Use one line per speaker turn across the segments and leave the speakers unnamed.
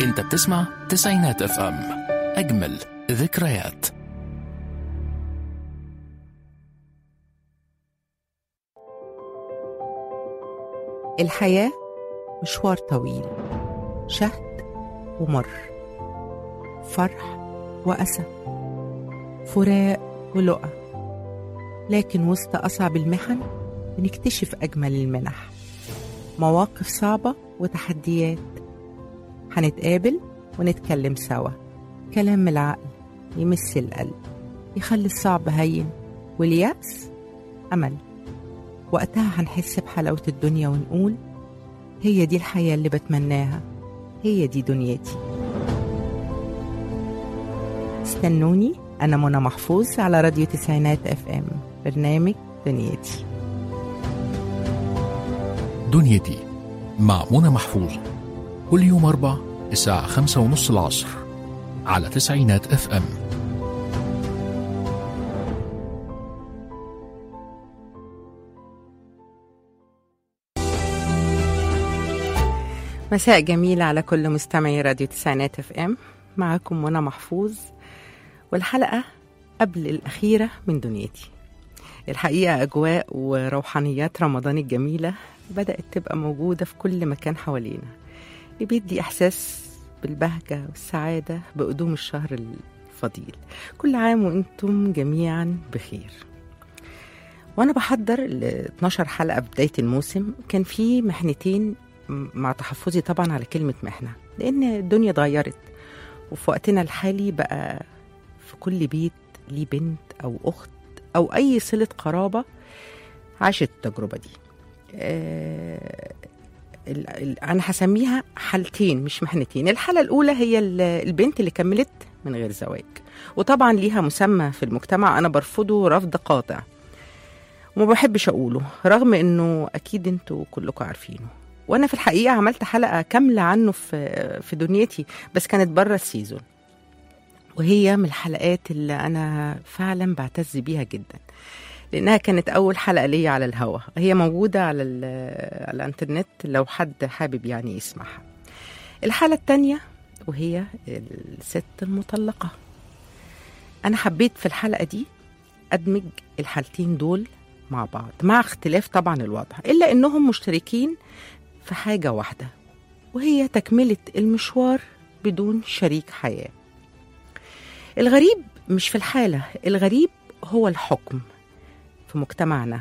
انت بتسمع تسعينات اف ام اجمل ذكريات
الحياة مشوار طويل شهد ومر فرح وأسى فراق ولقى لكن وسط أصعب المحن بنكتشف أجمل المنح مواقف صعبة وتحديات هنتقابل ونتكلم سوا كلام من العقل يمس القلب يخلي الصعب هين واليأس أمل وقتها هنحس بحلاوة الدنيا ونقول هي دي الحياة اللي بتمناها هي دي دنيتي استنوني أنا منى محفوظ على راديو تسعينات اف ام برنامج دنيتي
دنيتي مع منى محفوظ كل يوم أربع الساعة خمسة ونص العصر على تسعينات اف ام
مساء جميل على كل مستمعي راديو تسعينات اف ام معاكم منى محفوظ والحلقة قبل الأخيرة من دنيتي الحقيقة أجواء وروحانيات رمضان الجميلة بدأت تبقى موجودة في كل مكان حوالينا اللي بيدي إحساس بالبهجة والسعادة بقدوم الشهر الفضيل كل عام وأنتم جميعا بخير وأنا بحضر ل 12 حلقة بداية الموسم كان في محنتين مع تحفظي طبعا على كلمة محنة لأن الدنيا اتغيرت وفي وقتنا الحالي بقى في كل بيت ليه بنت أو أخت أو أي صلة قرابة عاشت التجربة دي آه ال- ال- أنا هسميها حالتين مش محنتين الحالة الأولى هي ال- البنت اللي كملت من غير زواج وطبعا ليها مسمى في المجتمع أنا برفضه رفض قاطع وما بحبش أقوله رغم إنه أكيد أنتوا كلكم عارفينه وانا في الحقيقه عملت حلقه كامله عنه في في دنيتي بس كانت بره السيزون وهي من الحلقات اللي انا فعلا بعتز بيها جدا لانها كانت اول حلقه ليا على الهوا هي موجوده على ال- على الانترنت لو حد حابب يعني يسمعها الحاله الثانيه وهي الست المطلقه انا حبيت في الحلقه دي ادمج الحالتين دول مع بعض مع اختلاف طبعا الوضع الا انهم مشتركين في حاجة واحدة وهي تكملة المشوار بدون شريك حياة الغريب مش في الحالة الغريب هو الحكم في مجتمعنا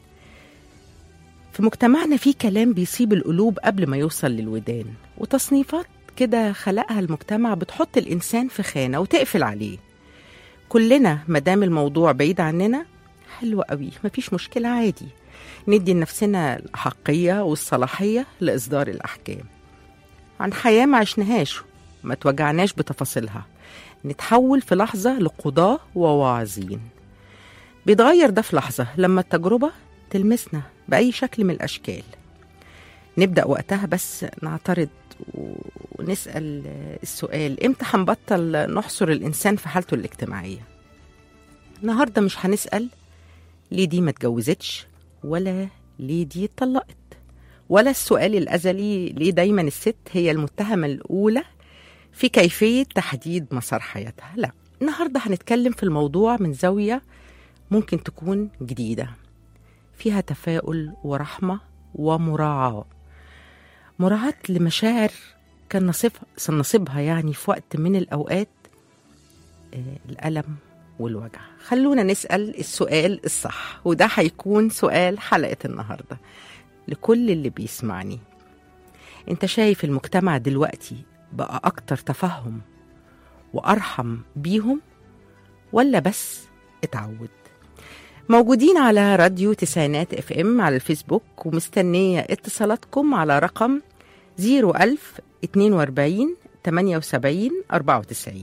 في مجتمعنا في كلام بيصيب القلوب قبل ما يوصل للودان وتصنيفات كده خلقها المجتمع بتحط الإنسان في خانة وتقفل عليه كلنا مدام الموضوع بعيد عننا حلو قوي مفيش مشكلة عادي ندي لنفسنا الأحقية والصلاحية لإصدار الأحكام عن حياة ما عشناهاش ما توجعناش بتفاصيلها نتحول في لحظة لقضاة وواعظين بيتغير ده في لحظة لما التجربة تلمسنا بأي شكل من الأشكال نبدأ وقتها بس نعترض ونسأل السؤال إمتى هنبطل نحصر الإنسان في حالته الاجتماعية النهاردة مش هنسأل ليه دي ما اتجوزتش ولا ليه دي اتطلقت ولا السؤال الأزلي ليه دايما الست هي المتهمة الأولى في كيفية تحديد مسار حياتها لا النهاردة هنتكلم في الموضوع من زاوية ممكن تكون جديدة فيها تفاؤل ورحمة ومراعاة مراعاة لمشاعر كان نصيبها نصيبها يعني في وقت من الأوقات آه، الألم والوجع خلونا نسأل السؤال الصح وده هيكون سؤال حلقة النهاردة لكل اللي بيسمعني انت شايف المجتمع دلوقتي بقى أكتر تفهم وأرحم بيهم ولا بس اتعود موجودين على راديو تسعينات اف ام على الفيسبوك ومستنية اتصالاتكم على رقم 01000 42 78 94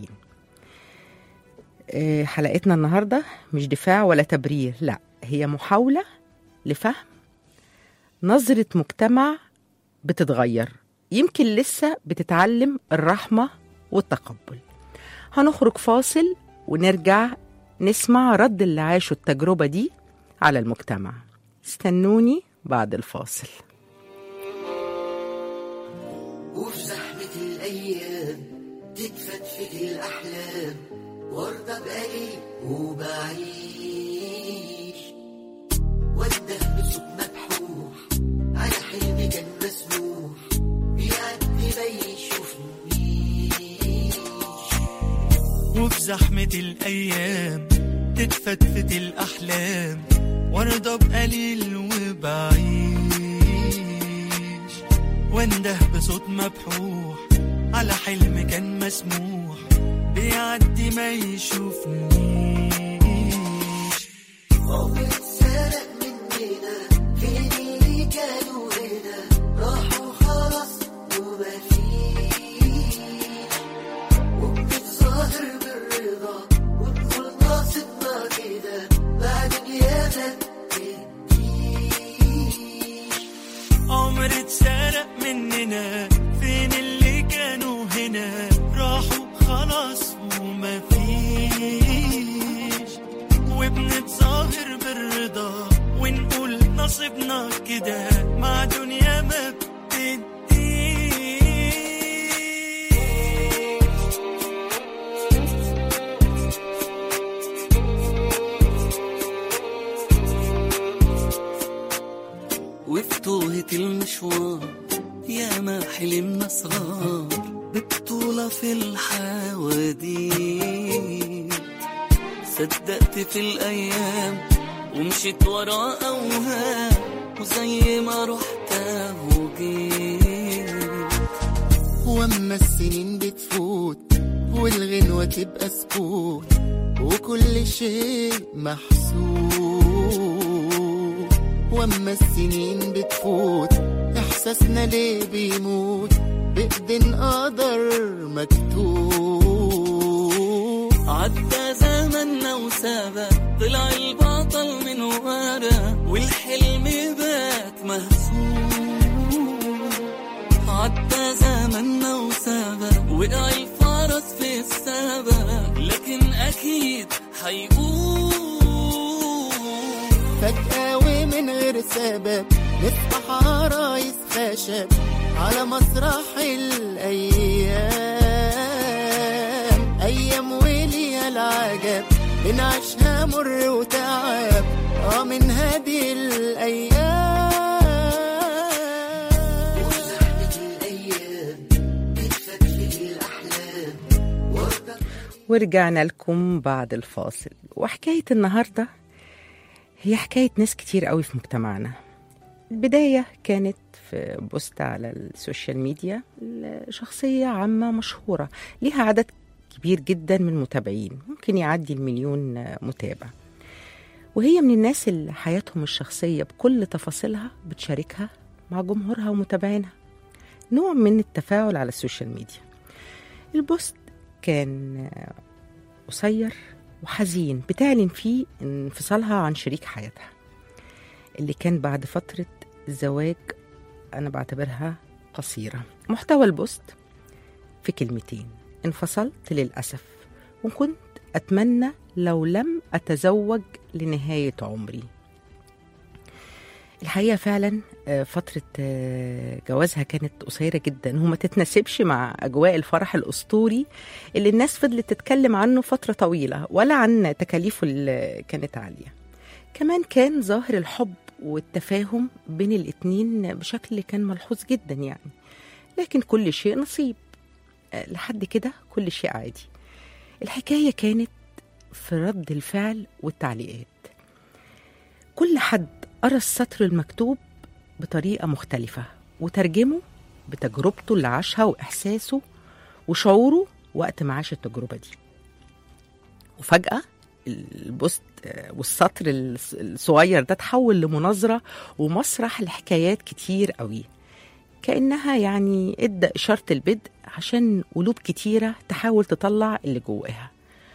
آه، حلقتنا النهاردة مش دفاع ولا تبرير لا هي محاولة لفهم نظرة مجتمع بتتغير يمكن لسه بتتعلم الرحمة والتقبل هنخرج فاصل ونرجع نسمع رد اللي عاشوا التجربة دي على المجتمع استنوني بعد الفاصل
وفي زحمة زحمة الأيام تتفتفت الأحلام وارضى بقليل وبعيش وانده بصوت مبحوح على حلم كان مسموح بيعدي ما يشوفنيش
وفي زحمة الأيام تتفتفت الأحلام وارضى بقليل وبعيش وانده بصوت مبحوح على حلم كان مسموح بيعدي ما يشوفنيش
عمر اتسرق مننا فين اللي كانوا هنا راحوا خلاص وما فيش وبنتظاهر بالرضا ونقول ناصبنا كده بعد اليابان تديش
عمر اتسرق مننا فين اللي كانوا هنا راحوا خلاص وما فيش وبنتظاهر بالرضا ونقول نصيبنا كده مع دنيا ما بتديش
وفي توهة المشوار يا ما حلمنا صغار ببطولة في الحواديت صدقت في الأيام ومشيت ورا أوهام وزي ما رحت وجيت
واما السنين بتفوت والغنوة تبقى سكوت وكل شيء محسوب واما السنين بتفوت احساسنا ليه بيموت بإيدين قدر مكتوب
عدى زمننا وسابق طلع البطل من ورا والحلم بات مهزوم عدى زمننا وسابق وقع الفرس في السبق لكن أكيد حيقوم
فجأة ومن غير سبب نفتح عرايس خشب على مسرح الأيام أيام وليها العجب بنعيشها مر وتعب اه من هذه الأيام
وزحمة الأيام تتفتفت الأحلام وارضى
ورجعنا لكم بعد الفاصل وحكاية النهاردة هي حكاية ناس كتير قوي في مجتمعنا البداية كانت في بوست على السوشيال ميديا لشخصية عامة مشهورة ليها عدد كبير جدا من المتابعين ممكن يعدي المليون متابع وهي من الناس اللي حياتهم الشخصية بكل تفاصيلها بتشاركها مع جمهورها ومتابعينها نوع من التفاعل على السوشيال ميديا البوست كان قصير وحزين بتعلن فيه انفصالها عن شريك حياتها اللي كان بعد فترة زواج أنا بعتبرها قصيرة محتوى البوست في كلمتين انفصلت للأسف وكنت أتمنى لو لم أتزوج لنهاية عمري الحقيقة فعلا آه، فترة آه، جوازها كانت قصيرة جدا وما تتناسبش مع أجواء الفرح الأسطوري اللي الناس فضلت تتكلم عنه فترة طويلة ولا عن تكاليفه اللي كانت عالية كمان كان ظاهر الحب والتفاهم بين الاتنين بشكل كان ملحوظ جدا يعني لكن كل شيء نصيب آه، لحد كده كل شيء عادي الحكاية كانت في رد الفعل والتعليقات كل حد قرا السطر المكتوب بطريقة مختلفة وترجمه بتجربته اللي عاشها وإحساسه وشعوره وقت ما عاش التجربة دي وفجأة البوست آه، والسطر الص- الصغير ده تحول لمناظرة ومسرح لحكايات كتير قوي كأنها يعني ادى إشارة البدء عشان قلوب كتيرة تحاول تطلع اللي جواها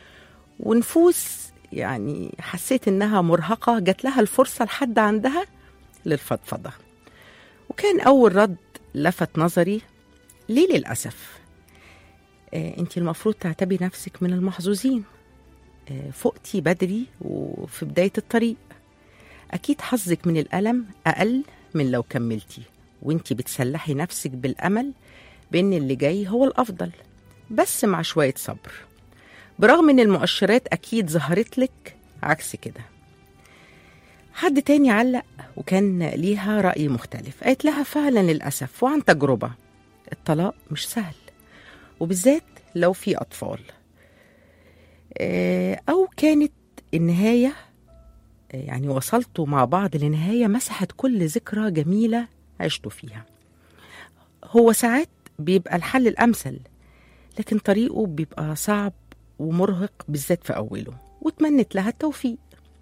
ونفوس يعني حسيت إنها مرهقة جات لها الفرصة لحد عندها للفضفضة وكان أول رد لفت نظري ليه للأسف آه انت المفروض تعتبري نفسك من المحظوظين آه فقتي بدري وفي بداية الطريق أكيد حظك من الألم أقل من لو كملتي وانت بتسلحي نفسك بالأمل بأن اللي جاي هو الأفضل بس مع شوية صبر برغم أن المؤشرات أكيد ظهرت لك عكس كده حد تاني علق وكان ليها رأي مختلف قالت لها فعلا للأسف وعن تجربة الطلاق مش سهل وبالذات لو في أطفال آه، أو كانت النهاية آه، يعني وصلتوا مع بعض لنهاية مسحت كل ذكرى جميلة عشتوا فيها هو ساعات بيبقى الحل الأمثل لكن طريقه بيبقى صعب ومرهق بالذات في أوله وتمنت لها التوفيق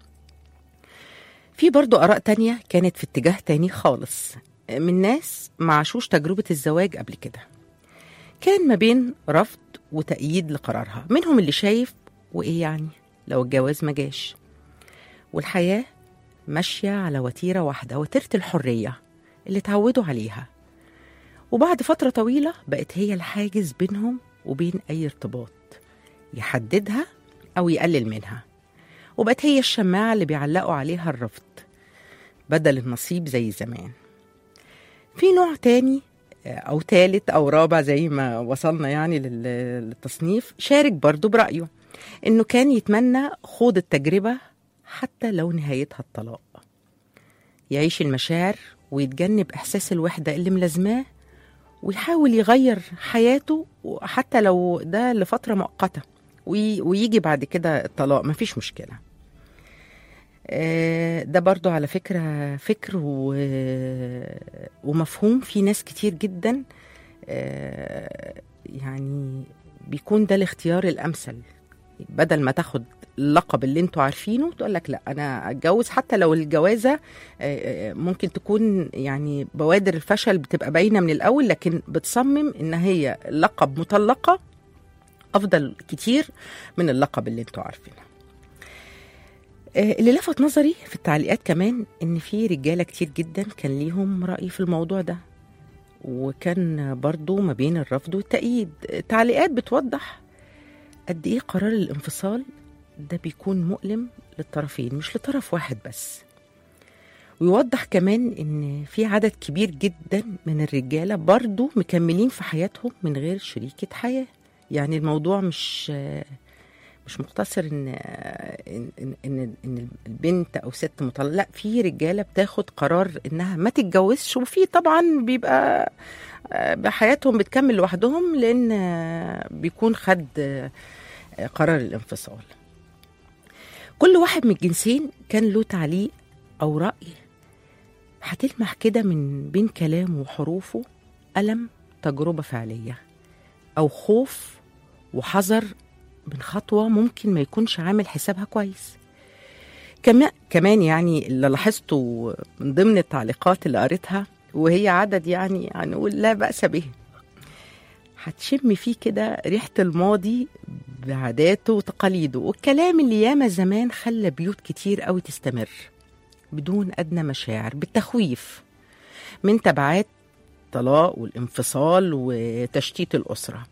في برضو آراء تانية كانت في اتجاه تاني خالص من ناس ما عاشوش تجربة الزواج قبل كده كان ما بين رفض وتأييد لقرارها منهم اللي شايف وإيه يعني لو الجواز ما جاش والحياة ماشية على وتيرة واحدة وتيرة الحرية اللي اتعودوا عليها وبعد فترة طويلة بقت هي الحاجز بينهم وبين أي ارتباط يحددها أو يقلل منها وبقت هي الشماعة اللي بيعلقوا عليها الرفض بدل النصيب زي زمان في نوع تاني أو تالت أو رابع زي ما وصلنا يعني لل- للتصنيف شارك برضو برأيه إنه كان يتمنى خوض التجربة حتى لو نهايتها الطلاق يعيش المشاعر ويتجنب إحساس الوحدة اللي ملازماه ويحاول يغير حياته حتى لو ده لفترة مؤقتة وي- ويجي بعد كده الطلاق مفيش مشكلة آه، ده برضو على فكرة فكر و... ومفهوم في ناس كتير جدا آه، يعني بيكون ده الاختيار الأمثل بدل ما تاخد اللقب اللي انتوا عارفينه تقول لك لا انا اتجوز حتى لو الجوازه آه، آه، ممكن تكون يعني بوادر الفشل بتبقى باينه من الاول لكن بتصمم ان هي لقب مطلقه افضل كتير من اللقب اللي انتوا عارفينه آه، اللي لفت نظري في التعليقات كمان ان في رجاله كتير جدا كان ليهم راي في الموضوع ده وكان برضو ما بين الرفض والتأييد تعليقات بتوضح قد ايه قرار الانفصال ده بيكون مؤلم للطرفين مش لطرف واحد بس ويوضح كمان ان في عدد كبير جدا من الرجاله برضو مكملين في حياتهم من غير شريكه حياه يعني الموضوع مش مش مقتصر ان ان ان, إن, إن البنت او ست مطلقه لا في رجاله بتاخد قرار انها ما تتجوزش وفي طبعا بيبقى آه، بحياتهم بتكمل لوحدهم لان آه، بيكون خد آه، قرار الانفصال كل واحد من الجنسين كان له تعليق او راي هتلمح كده من بين كلامه وحروفه الم تجربه فعليه او خوف وحذر من خطوه ممكن ما يكونش عامل حسابها كويس كمان كمان يعني اللي لاحظته من ضمن التعليقات اللي قريتها وهي عدد يعني هنقول لا بأس به هتشم فيه كده ريحة الماضي بعاداته وتقاليده والكلام اللي ياما زمان خلى بيوت كتير قوي تستمر بدون أدنى مشاعر بالتخويف من تبعات الطلاق والانفصال وتشتيت الأسرة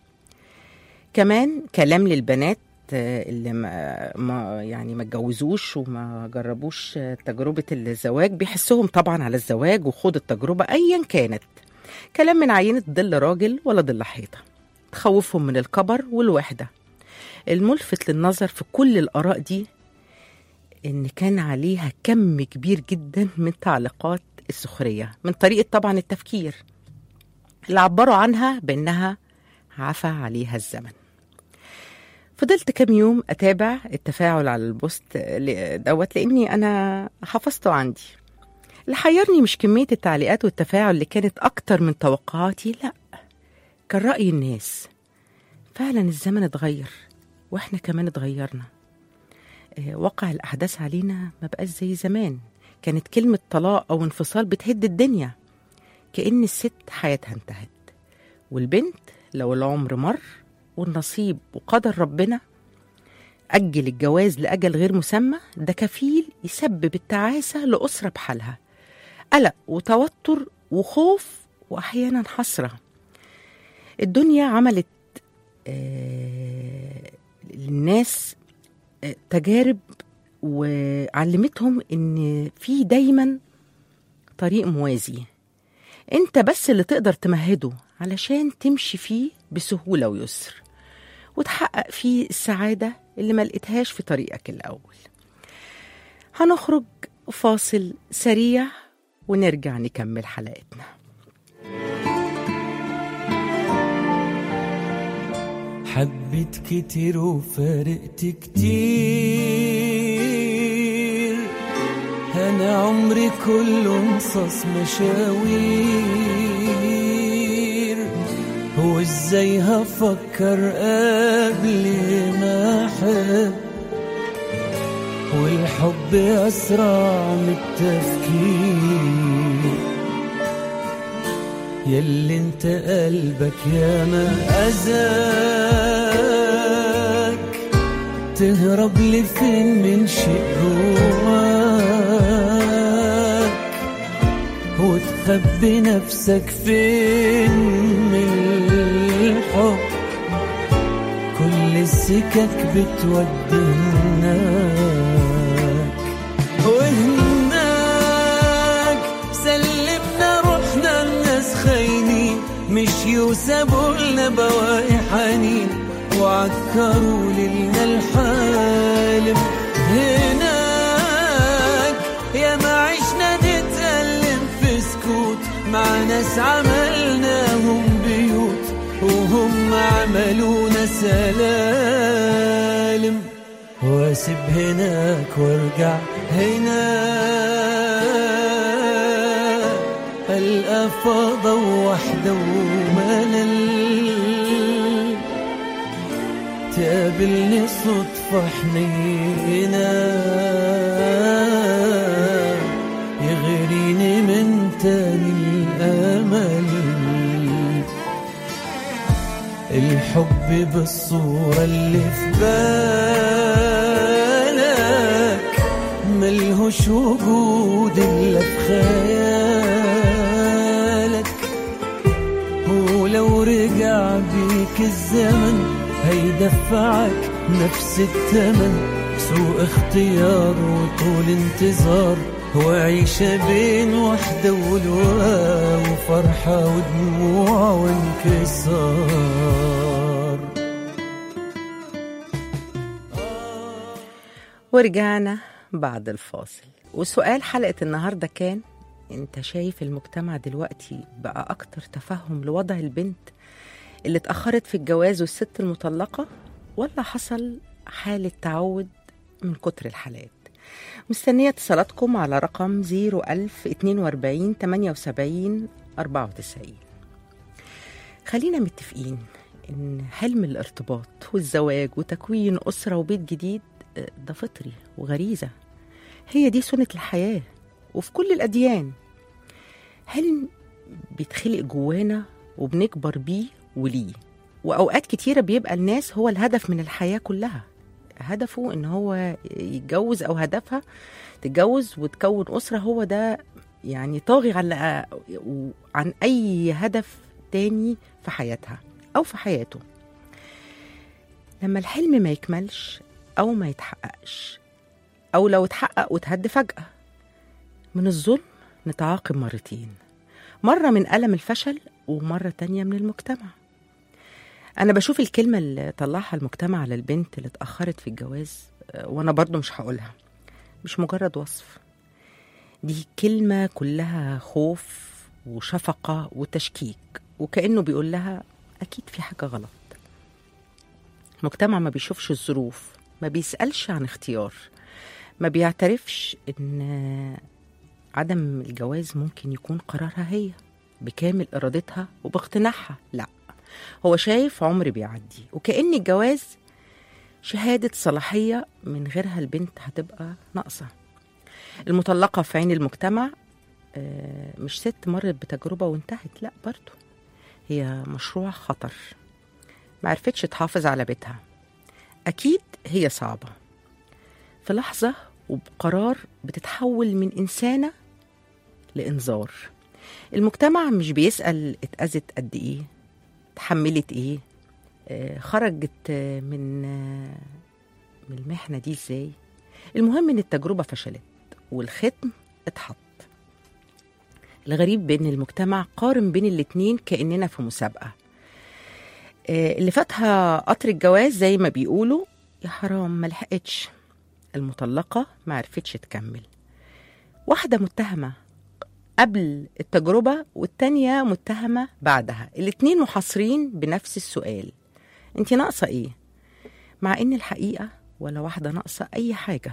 كمان كلام للبنات آه، اللي ما, ما يعني ما اتجوزوش وما جربوش آه، تجربة الزواج بيحسهم طبعا على الزواج وخوض التجربة أيا كانت كلام من عينة ظل راجل ولا ظل حيطة تخوفهم من الكبر والوحدة الملفت للنظر في كل الآراء دي إن كان عليها كم كبير جدا من تعليقات السخرية من طريقة طبعا التفكير اللي عبروا عنها بأنها عفى عليها الزمن فضلت كام يوم أتابع التفاعل على البوست ل- دوت لأني أنا حفظته عندي اللي حيرني مش كمية التعليقات والتفاعل اللي كانت أكتر من توقعاتي لأ كان رأي الناس فعلا الزمن اتغير وإحنا كمان اتغيرنا آه، واقع الأحداث علينا ما بقاش زي زمان كانت كلمة طلاق أو انفصال بتهد الدنيا كأن الست حياتها انتهت والبنت لو العمر مر والنصيب وقدر ربنا أجل الجواز لأجل غير مسمى ده كفيل يسبب التعاسة لأسرة بحالها قلق وتوتر وخوف وأحيانا حسرة الدنيا عملت آه للناس آه تجارب وعلمتهم إن في دايما طريق موازي انت بس اللي تقدر تمهده علشان تمشي فيه بسهولة ويسر وتحقق فيه السعادة اللي ما لقيتهاش في طريقك الأول هنخرج فاصل سريع ونرجع نكمل حلقتنا
حبيت كتير وفارقت كتير انا عمري كله مصاص مشاوير هو ازاي هفكر قبل ما احب والحب اسرع من التفكير ياللي انت قلبك يا ما اذاك تهرب لفين من شيء جواك وتخبي نفسك فين من الحب كل السكك بتودي هناك وهناك سلمنا روحنا الناس خاينين مشيوا وسابوا لنا بواقي حنين وعكروا لنا الحالم هناك يا ما عشنا نتألم في سكوت مع ناس عملناهم بيوت وهم عملونا سلالم واسيب هناك وارجع هنا القى فضا وحده وملل تقابلني صدفة حنينة يغريني من تاني الأمل الحب بالصورة اللي في بالك ملهوش وجود إلا في خيالك ولو رجع بيك الزمن هيدفعك نفس التمن سوء اختيار وطول انتظار وعيشة بين وحدة ولواء وفرحة ودموع وانكسار
ورجعنا بعد الفاصل وسؤال حلقة النهاردة كان انت شايف المجتمع دلوقتي بقى أكتر تفهم لوضع البنت اللي اتأخرت في الجواز والست المطلقة ولا حصل حالة تعود من كتر الحالات مستنية اتصالاتكم على رقم 01042 78 94 خلينا متفقين إن حلم الارتباط والزواج وتكوين أسرة وبيت جديد آه، ده فطري وغريزة هي دي سنة الحياة وفي كل الأديان حلم بيتخلق جوانا وبنكبر بيه وليه وأوقات كتيرة بيبقى الناس هو الهدف من الحياة كلها هدفه إن هو يتجوز أو هدفها تتجوز وتكون أسرة هو ده يعني طاغي على عن أي هدف تاني في حياتها أو في حياته لما الحلم ما يكملش أو ما يتحققش أو لو اتحقق وتهد فجأة من الظلم نتعاقب مرتين مرة من ألم الفشل ومرة تانية من المجتمع أنا بشوف الكلمة اللي طلعها المجتمع على البنت اللي اتأخرت في الجواز آه، وأنا برضو مش هقولها مش مجرد وصف دي كلمة كلها خوف وشفقة وتشكيك وكأنه بيقول لها أكيد في حاجة غلط المجتمع ما بيشوفش الظروف ما بيسألش عن اختيار ما بيعترفش إن عدم الجواز ممكن يكون قرارها هي بكامل إرادتها وباقتناعها لا هو شايف عمر بيعدي وكأن الجواز شهادة صلاحية من غيرها البنت هتبقى ناقصة المطلقة في عين المجتمع آه، مش ست مرت بتجربة وانتهت لا برضو هي مشروع خطر معرفتش تحافظ على بيتها أكيد هي صعبة في لحظة وبقرار بتتحول من إنسانة لإنذار المجتمع مش بيسأل اتأذت قد إيه اتحملت إيه آه، خرجت آه، من آه، من المحنة دي إزاي المهم إن التجربة فشلت والختم اتحط الغريب بين المجتمع قارن بين الاتنين كأننا في مسابقة آه، اللي فاتها قطر الجواز زي ما بيقولوا يا حرام ما لحقتش المطلقة ما عرفتش تكمل واحدة متهمة قبل التجربة والتانية متهمة بعدها الاتنين محاصرين بنفس السؤال انت ناقصة ايه مع ان الحقيقة ولا واحدة ناقصة اي حاجة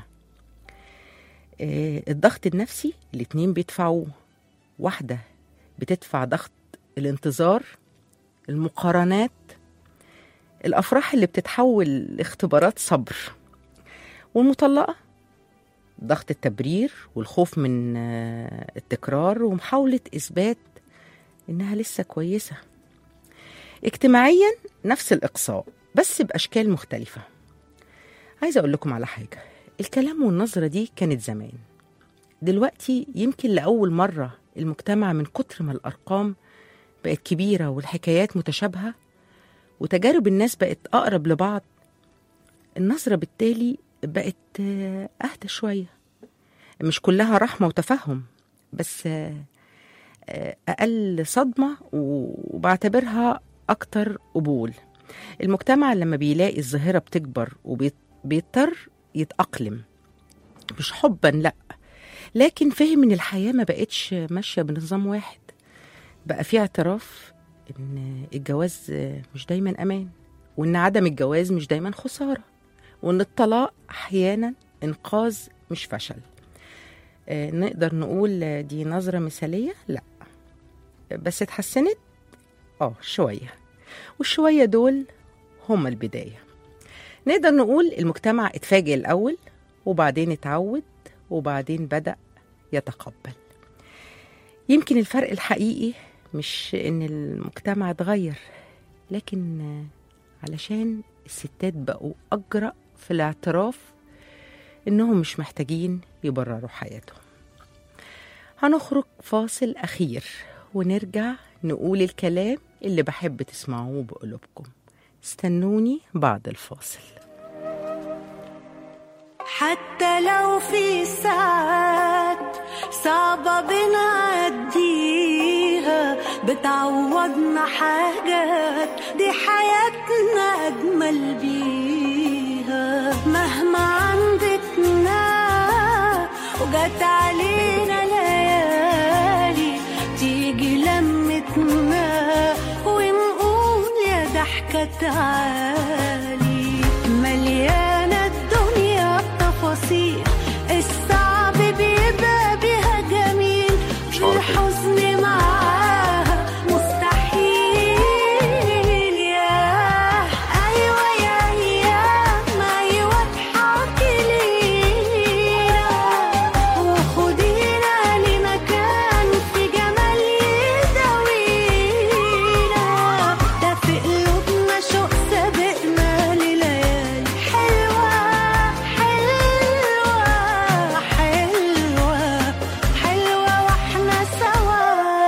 آه، الضغط النفسي الاتنين بيدفعوه واحدة بتدفع ضغط الانتظار المقارنات الأفراح اللي بتتحول لاختبارات صبر والمطلقة ضغط التبرير والخوف من آه، التكرار ومحاولة إثبات إنها لسه كويسة اجتماعيا نفس الإقصاء بس بأشكال مختلفة عايزة أقول لكم على حاجة الكلام والنظرة دي كانت زمان دلوقتي يمكن لأول مرة المجتمع من كتر ما الأرقام بقت كبيرة والحكايات متشابهة وتجارب الناس بقت أقرب لبعض النظرة بالتالي بقت آه، أهدى شوية مش كلها رحمة وتفهم بس آه، آه، أقل صدمة وبعتبرها أكتر قبول المجتمع لما بيلاقي الظاهرة بتكبر وبيضطر يتأقلم مش حبا لأ لكن فهم ان الحياه ما بقتش ماشيه بنظام واحد بقى في اعتراف ان الجواز مش دايما امان وان عدم الجواز مش دايما خساره وان الطلاق احيانا انقاذ مش فشل آه، نقدر نقول دي نظره مثاليه لا بس اتحسنت اه شويه والشويه دول هما البدايه نقدر نقول المجتمع اتفاجئ الاول وبعدين اتعود وبعدين بدأ يتقبل يمكن الفرق الحقيقي مش ان المجتمع اتغير لكن علشان الستات بقوا أجرأ في الاعتراف إنهم مش محتاجين يبرروا حياتهم هنخرج فاصل أخير ونرجع نقول الكلام اللي بحب تسمعوه بقلوبكم استنوني بعد الفاصل
حتى لو في ساعات صعبة بنعديها بتعوضنا حاجات دي حياتنا أجمل بيها مهما عندتنا وجت علينا ليالي تيجي لمتنا ونقول يا ضحكة تعالي مليانة الدنيا بتفاصيل الصعب بيبقى بيها جميل الحزن معاها مستحيل يا أيوة يا أيام أيوة اضحكي لينا وخدينا لمكان في جمال يداوينا ده في قلوبنا شوق سابقنا لليالي حلوة حلوة حلوة حلوة واحنا سوا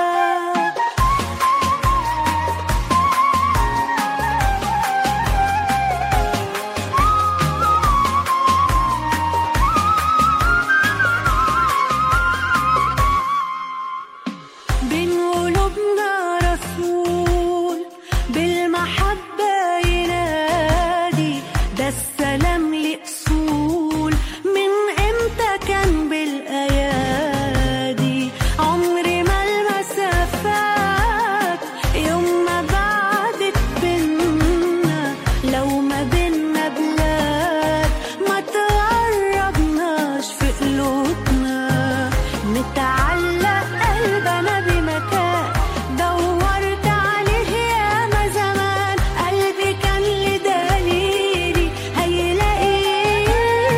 بين قلوبنا رسول بالمحبة ينادي ده السلام لأصول من امتى كان بالأيادي عمري ما المسافات يوم ما بعدت بينا لو ما بينا بلاد ما تقربناش في قلوبنا متعلق قلبنا بمكان دورت عليه ياما زمان قلبي كان لدليلي هيلاقيه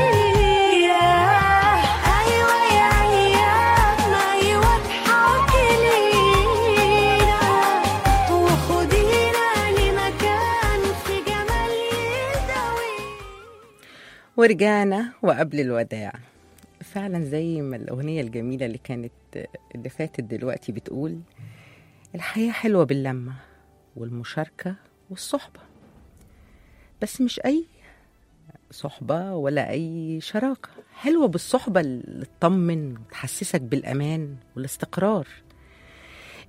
ايوه يا ايام ايوه اضحكي لينا وخدينا لمكان في جمال يداوينا
ورجعنا وقبل الوداع فعلا زي ما الأغنية الجميلة اللي كانت اللي فاتت دلوقتي بتقول الحياة حلوة باللمة والمشاركة والصحبة بس مش أي صحبة ولا أي شراكة حلوة بالصحبة اللي تطمن وتحسسك بالأمان والاستقرار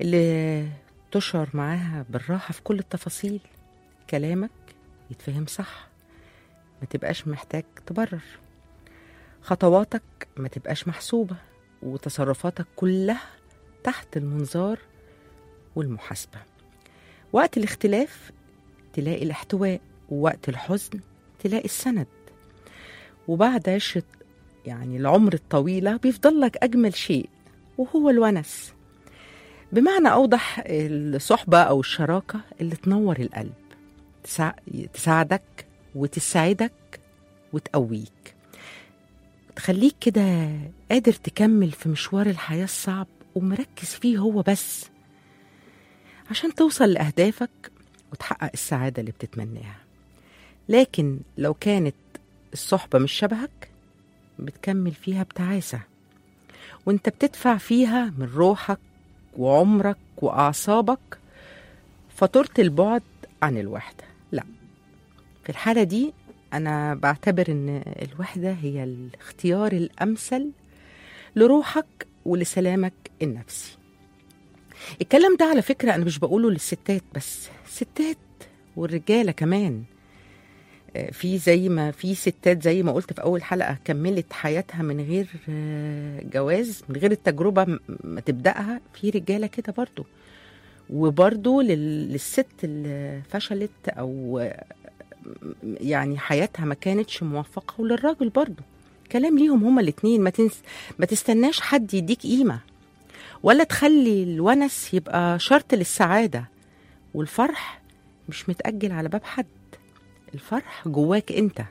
اللي تشعر معاها بالراحة في كل التفاصيل كلامك يتفهم صح ما تبقاش محتاج تبرر خطواتك ما تبقاش محسوبة وتصرفاتك كلها تحت المنظار والمحاسبة وقت الاختلاف تلاقي الاحتواء ووقت الحزن تلاقي السند وبعد عشرة يعني العمر الطويلة بيفضل لك أجمل شيء وهو الونس بمعنى أوضح الصحبة أو الشراكة اللي تنور القلب تسا- تساعدك وتسعدك وتقويك تخليك كده قادر تكمل في مشوار الحياة الصعب ومركز فيه هو بس عشان توصل لأهدافك وتحقق السعادة اللي بتتمناها لكن لو كانت الصحبة مش شبهك بتكمل فيها بتعاسة وانت بتدفع فيها من روحك وعمرك وأعصابك فاتورة البعد عن الوحدة لا في الحالة دي أنا بعتبر إن الوحدة هي الاختيار الأمثل لروحك ولسلامك النفسي الكلام ده على فكرة أنا مش بقوله للستات بس الستات والرجالة كمان آه، في زي ما في ستات زي ما قلت في أول حلقة كملت حياتها من غير آه، جواز من غير التجربة م- ما تبدأها في رجالة كده برضو وبرضو لل- للست اللي فشلت أو آه، يعني حياتها ما كانتش موفقة وللراجل برضو كلام ليهم هما الاتنين ما, تنس ما تستناش حد يديك قيمة ولا تخلي الونس يبقى شرط للسعادة والفرح مش متأجل على باب حد الفرح جواك انت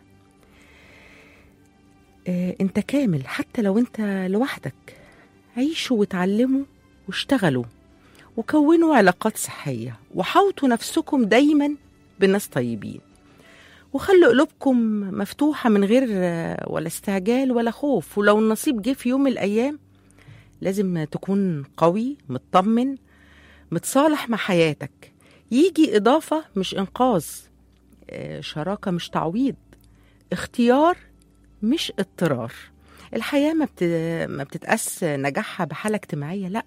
اه انت كامل حتى لو انت لوحدك عيشوا وتعلموا واشتغلوا وكونوا علاقات صحية وحوطوا نفسكم دايما بناس طيبين وخلوا قلوبكم مفتوحة من غير آه، ولا استعجال ولا خوف ولو النصيب جه في يوم من الأيام لازم تكون قوي مطمن متصالح مع حياتك يجي إضافة مش إنقاذ آه، شراكة مش تعويض اختيار مش اضطرار الحياة ما, بت... ما بتتقاس نجاحها بحالة اجتماعية لأ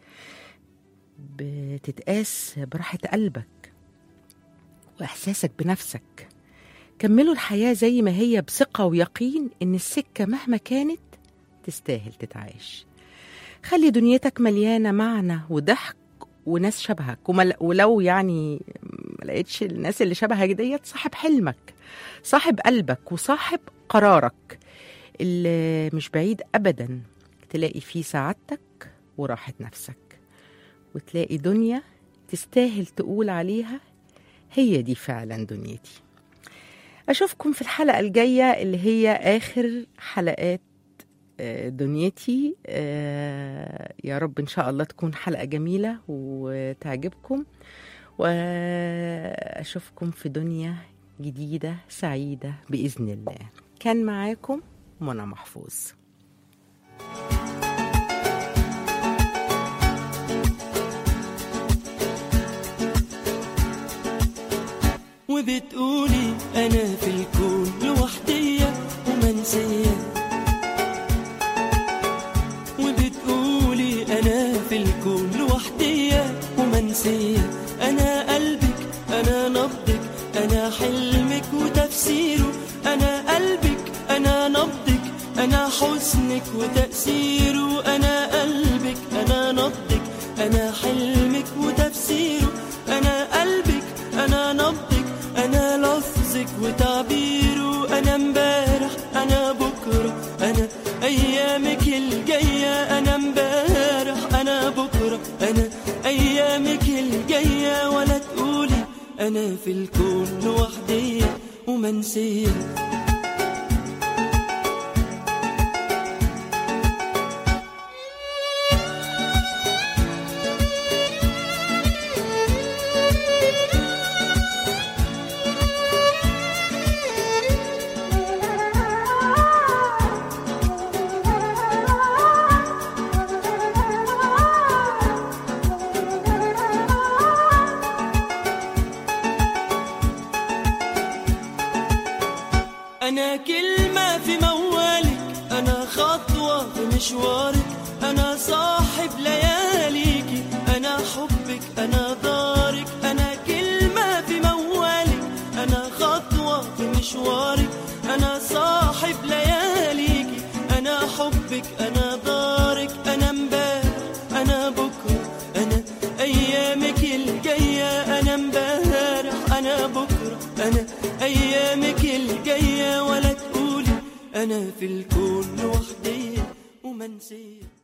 بتتقاس براحة قلبك وإحساسك بنفسك كملوا الحياة زي ما هي بثقة ويقين إن السكة مهما كانت تستاهل تتعايش خلي دنيتك مليانة معنى وضحك وناس شبهك ومل... ولو يعني ما لقيتش الناس اللي شبهك ديت صاحب حلمك صاحب قلبك وصاحب قرارك اللي مش بعيد أبدا تلاقي فيه سعادتك وراحة نفسك وتلاقي دنيا تستاهل تقول عليها هي دي فعلا دنيتي أشوفكم في الحلقة الجاية اللي هي آخر حلقات آه، دنيتي آه، يا رب إن شاء الله تكون حلقة جميلة وتعجبكم وأشوفكم في دنيا جديدة سعيدة بإذن الله كان معاكم منى محفوظ
وبتقولي انا في الكون لوحدية ومنسية وبتقولي انا في الكون لوحدية ومنسية انا قلبك انا نبضك انا حلمك وتفسيره انا قلبك انا نبضك انا حسنك وتأثيره انا قلبك انا نبضك انا حلمك وتفسيره انا قلبك انا نبضك انا لفظك وتعبيره انا امبارح انا بكره انا ايامك الجايه انا امبارح انا بكره انا ايامك الجايه ولا تقولي انا في الكون لوحدي ومنسيه أنا كلمة في موالك أنا خطوة في مشوارك أنا صاحب لياليكي أنا حبك انا دارك انا امبارح انا بكره انا ايامك الجايه انا امبارح انا بكره انا ايامك الجايه ولا تقولي انا في الكون لوحدي ومنسيه